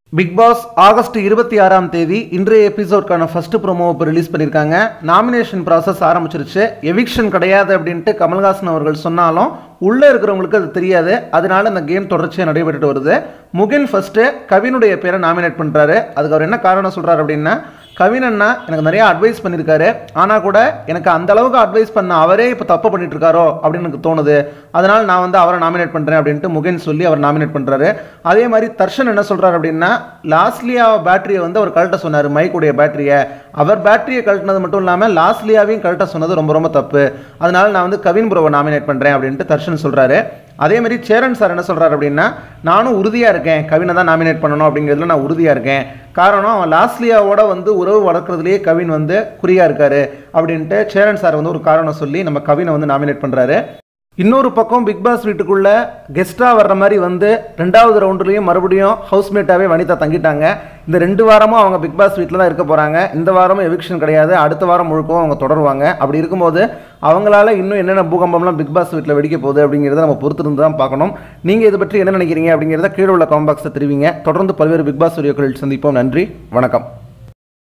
big pass August இருபத்தி ஆறாம் தேதி இன்றைய எபிசோட்கான ஃபர்ஸ்ட் ப்ரோமோ இப்போ ரிலீஸ் பண்ணியிருக்காங்க நாமினேஷன் ப்ராசஸ் ஆரம்பிச்சிருச்சு எவிக்ஷன் கிடையாது அப்படின்ட்டு கமல்ஹாசன் அவர்கள் சொன்னாலும் உள்ளே இருக்கிறவங்களுக்கு அது தெரியாது அதனால இந்த கேம் தொடர்ச்சியாக நடைபெற்றுட்டு வருது முகின் ஃபர்ஸ்ட்டு கவினுடைய பேரை நாமினேட் பண்ணுறாரு அதுக்கு அவர் என்ன காரணம் சொல்கிறார் அப்படின்னா கவின் அண்ணா எனக்கு நிறைய அட்வைஸ் பண்ணியிருக்காரு ஆனால் கூட எனக்கு அந்த அளவுக்கு அட்வைஸ் பண்ண அவரே இப்போ தப்பு பண்ணிட்டு இருக்காரோ அப்படின்னு எனக்கு தோணுது அதனால் நான் வந்து அவரை நாமினேட் பண்ணுறேன் அப்படின்ட்டு முகின் சொல்லி அவர் நாமினேட் பண்ணுறாரு அதே மாதிரி தர்ஷன் என்ன சொல்கிறார் அப்படின்னா லாஸ்ட்லியா பேட்டரியை வந்து அவர் கழட்ட சொன்னார் மைக்குடைய பேட்டரியை அவர் பேட்டரியை கழட்டினது மட்டும் இல்லாமல் லாஸ்ட்லியாவையும் கழட்ட சொன்னது ரொம்ப ரொம்ப தப்பு அதனால நான் வந்து கவின் ப்ரோவை நாமினேட் பண்ணுறேன் அப்படின்ட்டு தர்ஷன் சொல்கிறாரு அதே மாதிரி சேரன் சார் என்ன சொல்கிறார் அப்படின்னா நானும் உறுதியாக இருக்கேன் கவினை தான் நாமினேட் பண்ணணும் அப்படிங்கிறதுல நான் உறுதியாக இருக்கேன் காரணம் அவன் லாஸ்லியாவோட வந்து உறவு வளர்க்குறதுலேயே கவின் வந்து குறியாக இருக்காரு அப்படின்ட்டு சேரன் சார் வந்து ஒரு காரணம் சொல்லி நம்ம கவினை வந்து நாமினேட் பண்ணுறாரு இன்னொரு பக்கம் பிக் பாஸ் வீட்டுக்குள்ள கெஸ்ட்டாக வர்ற மாதிரி வந்து ரெண்டாவது ரவுண்டுலேயும் மறுபடியும் ஹவுஸ்மேட்டாகவே வனிதா தங்கிட்டாங்க இந்த ரெண்டு வாரமும் அவங்க பிக் பாஸ் வீட்டில் தான் இருக்க போகிறாங்க இந்த வாரமும் எவிக்ஷன் கிடையாது அடுத்த வாரம் முழுக்கவும் அவங்க தொடருவாங்க அப்படி இருக்கும்போது அவங்களால இன்னும் என்னென்ன பூகம்பம்லாம் பிக் பாஸ் வீட்டில் வெடிக்க போகுது அப்படிங்கிறத நம்ம பொறுத்திருந்து தான் பார்க்கணும் நீங்கள் இதை பற்றி என்ன நினைக்கிறீங்க அப்படிங்கிறத கீழே உள்ள காம்பாக்ஸை தெரிவிங்க தொடர்ந்து பல்வேறு பிக் பாஸ் வீடியோக்களில் சந்திப்போம் நன்றி வணக்கம்